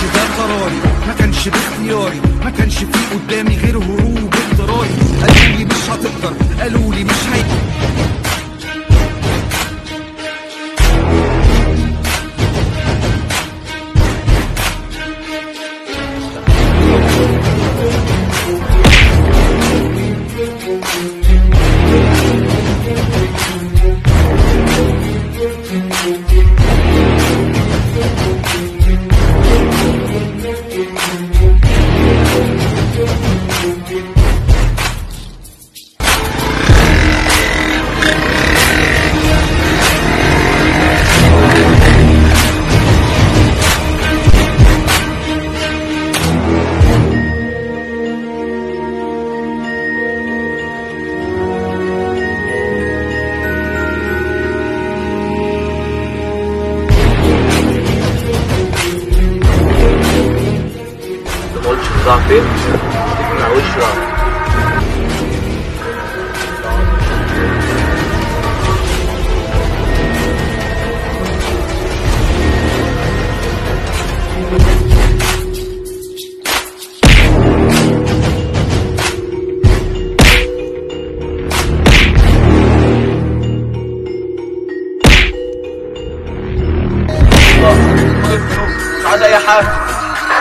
ده قراري ما كانش باختياري ما كانش في قدامي غير هروب اضطراري قالوا لي مش هتقدر قالوا لي مش هي ما قلتش نظام فين مع وش راح مش عايز اي حاجه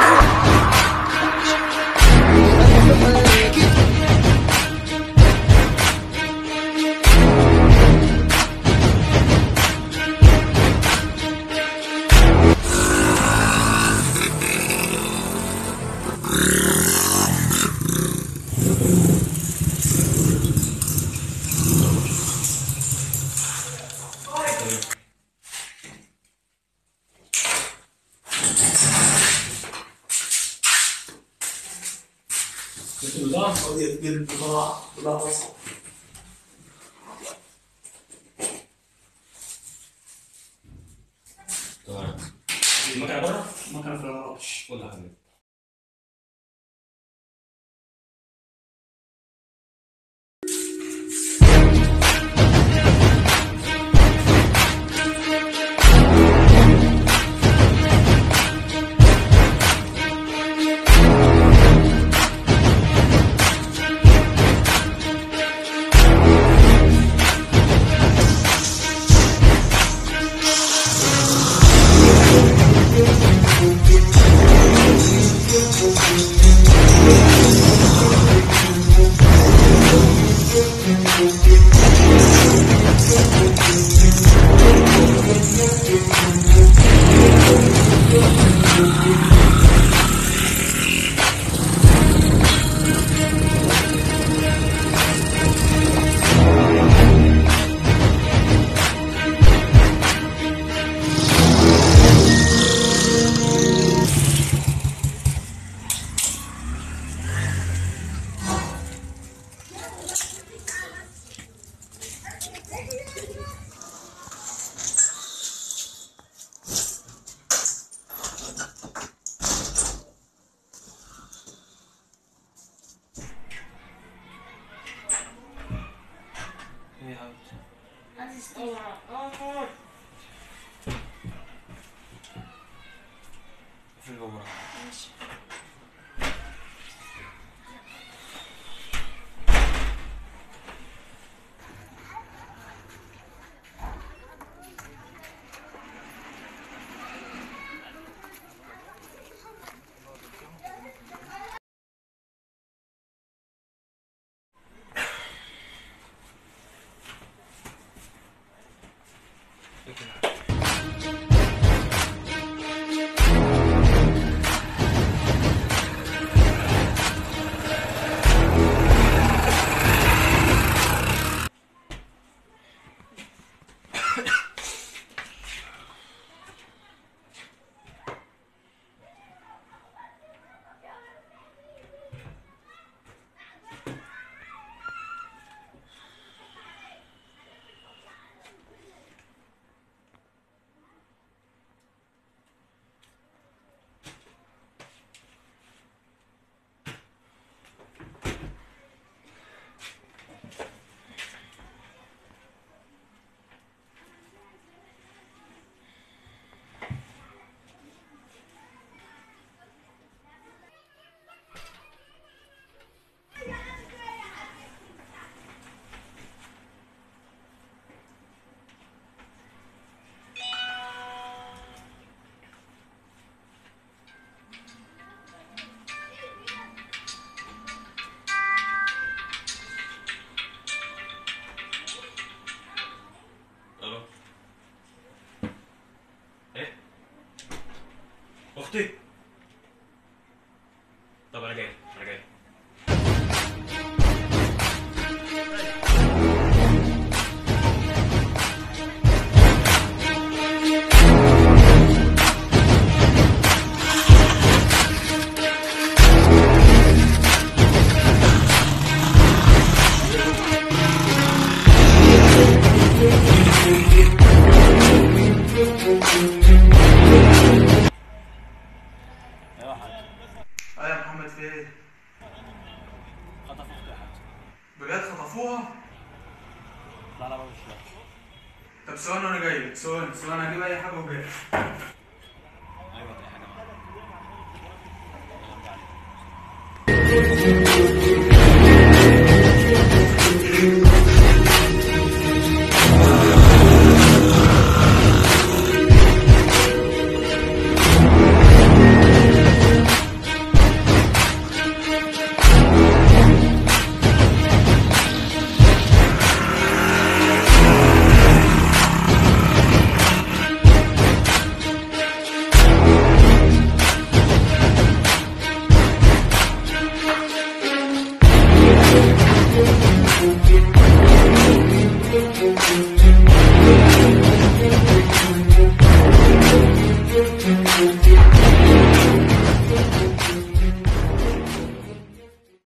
قضية كبيرة البضاعة ولا وصل تمام المكنه بره ما كان في الغرش ولا حاجه في الجمرة اختي طب انا جاي انا جاي اه يا محمد في ايه؟ بجد خطفوها؟ لا لا مش طب ثواني وانا جاي لك ثواني ثواني هجيب اي حاجه وجاي